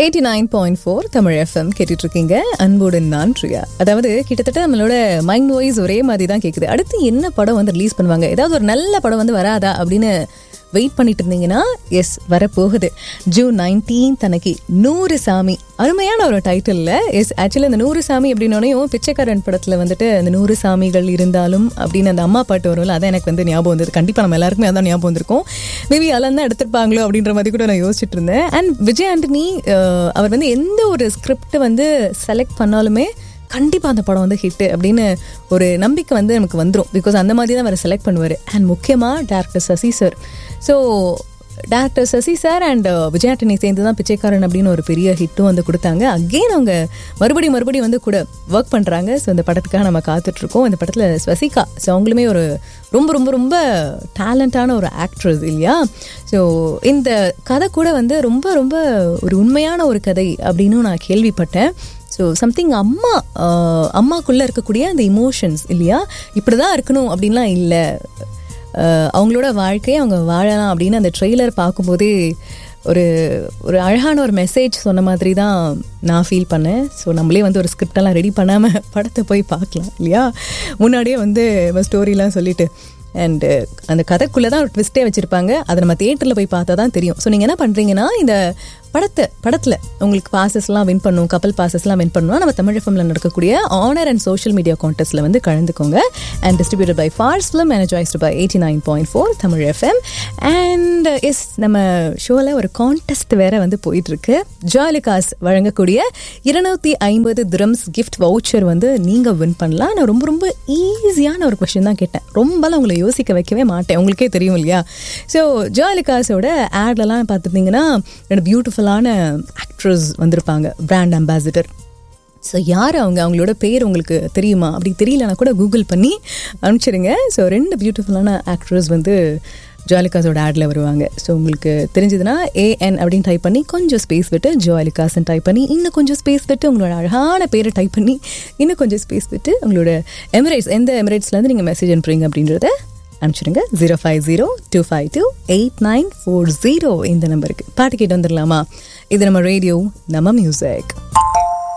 eighty nine point four Tamil FM கேட்டுட்டு இருக்கீங்க அன்புடன் நான் பிரியா அதாவது கிட்டத்தட்ட நம்மளோட மைண்ட் வாய்ஸ் ஒரே மாதிரி தான் கேட்குது அடுத்து என்ன படம் வந்து ரிலீஸ் பண்ணுவாங்க ஏதாவது ஒரு நல்ல படம் வந்து வராதா அப்படின்னு வெயிட் பண்ணிட்டு இருந்தீங்கன்னா எஸ் வரப்போகுது ஜூன் நைன்டீன்த் அன்னைக்கு நூறு சாமி அருமையான ஒரு டைட்டிலில் எஸ் ஆக்சுவலி அந்த நூறு சாமி அப்படின்னோடனையும் பிச்சைக்காரன் படத்தில் வந்துட்டு அந்த நூறு சாமிகள் இருந்தாலும் அப்படின்னு அந்த அம்மா பாட்டு வரும்ல அதான் எனக்கு வந்து ஞாபகம் வந்தது கண்டிப்பாக நம்ம எல்லாருக்குமே அதான் ஞாபகம் வந்திருக்கும் மேபி அதெல்லாம் தான் எடுத்திருப்பாங்களோ அப்படின்ற மாதிரி கூட நான் யோசிச்சுட்டு இருந்தேன் அண்ட் விஜய் ஆண்டனி அஹ், அவர் வந்து எந்த ஒரு ஸ்கிரிப்ட் வந்து செலக்ட் பண்ணாலுமே கண்டிப்பாக அந்த படம் வந்து ஹிட்டு அப்படின்னு ஒரு நம்பிக்கை வந்து நமக்கு வந்துடும் பிகாஸ் அந்த மாதிரி தான் அவர் செலக்ட் பண்ணுவார் அண்ட் முக்கியமாக director Sasi sir so director Sasi sir and Vijay Antony சேர்ந்து தான் பிச்சைக்காரன் அப்படின்னு ஒரு பெரிய ஹிட்டும் வந்து கொடுத்தாங்க அகெயின் அவங்க மறுபடியும் மறுபடியும் வந்து கூட ஒர்க் பண்ணுறாங்க ஸோ இந்த படத்துக்காக நம்ம காத்துட்ருக்கோம் இந்த படத்தில் ஸ்வசிகா ஸோ அவங்களுமே ஒரு ரொம்ப ரொம்ப ரொம்ப டேலண்டான ஒரு ஆக்ட்ரஸ் இல்லையா ஸோ இந்த கதை கூட வந்து ரொம்ப ரொம்ப ஒரு உண்மையான ஒரு கதை அப்படின்னு நான் கேள்விப்பட்டேன் ஸோ சம்திங் அம்மா ஆஹ், அம்மாக்குள்ளே இருக்கக்கூடிய அந்த இமோஷன்ஸ் இல்லையா இப்படி தான் இருக்கணும் அப்படின்லாம் இல்லை ஆஹ், அவங்களோட வாழ்க்கையை அவங்க வாழலாம் அப்படின்னு அந்த ட்ரெய்லர் பார்க்கும்போதே ஒரு ஒரு அழகான ஒரு மெசேஜ் சொன்ன மாதிரி தான் நான் ஃபீல் பண்ணேன் ஸோ நம்மளே வந்து ஒரு ஸ்கிரிப்டெல்லாம் ரெடி பண்ணாமல் படத்தை போய் பார்க்கலாம் இல்லையா முன்னாடியே வந்து ஸ்டோரிலாம் சொல்லிட்டு அண்டு அந்த கதைக்குள்ளே தான் ஒரு ட்விஸ்ட்டே வச்சுருப்பாங்க அதை நம்ம தேட்டரில் போய் பார்த்தா தான் தெரியும் ஸோ நீங்கள் என்ன பண்ணுறீங்கன்னா இந்த படத்தை படத்தில் உங்களுக்கு பாசஸ்லாம் வின் பண்ணும் கப்பல் பாசஸ்லாம் வின் பண்ணணும்னா நம்ம தமிழ் எஃப்எம்ல நடக்கக்கூடிய ஆனர் அண்ட் சோஷியல் மீடியா கான்டெஸ்ட்டில் வந்து கலந்துக்கோங்க and distributed by Fars film energised by eighty nine point four Tamil FM and yes நம்ம ஷோவில் ஒரு கான்டெஸ்ட் வேற வந்து போயிட்டுருக்கு ஜாலிகாஸ் வழங்கக்கூடிய இருநூத்தி ஐம்பது திரம்ஸ் கிஃப்ட் வவுச்சர் வந்து நீங்கள் வின் பண்ணலாம் நான் ரொம்ப ரொம்ப ஈஸியான ஒரு கொஷின் தான் கேட்டேன் ரொம்பலாம் உங்களை யோசிக்க வைக்கவே மாட்டேன் உங்களுக்கே தெரியும் இல்லையா ஸோ ஜாலிகாஸோட ஆட்லலாம் பார்த்துட்டிங்கன்னா ரெண்டு பியூட்டிஃபுல்லான ஆக்ட்ரஸ் வந்திருப்பாங்க பிராண்ட் அம்பாசிடர் ஸோ யார் அவங்க அவங்களோட பேர் உங்களுக்கு தெரியுமா அப்படி தெரியலனா கூட கூகுள் பண்ணி அனுப்பிச்சிடுங்க ஸோ ரெண்டு பியூட்டிஃபுல்லான ஆக்ட்ரஸ் வந்து ஜாலிகாஸோட ஆடில் வருவாங்க ஸோ உங்களுக்கு தெரிஞ்சதுன்னா ஏஎன் அப்படின்னு டைப் பண்ணி கொஞ்சம் ஸ்பேஸ் விட்டு ஜாலிகாஸ்ன்னு டைப் பண்ணி இன்னும் கொஞ்சம் ஸ்பேஸ் விட்டு உங்களோட அழகான பேரை டைப் பண்ணி இன்னும் கொஞ்சம் ஸ்பேஸ் விட்டு உங்களோட எமிரேட்ஸ் எந்த எமிரேட்ஸ்லேருந்து நீங்கள் மெசேஜ் அனுப்புறீங்க அப்படின்றத அனுப்பிச்சிடுங்க zero five zero two five two eight nine four zero இந்த நம்பருக்கு பாட்டு கேட்டு வந்துடலாமா இது நம்ம ரேடியோ நம்ம மியூசிக்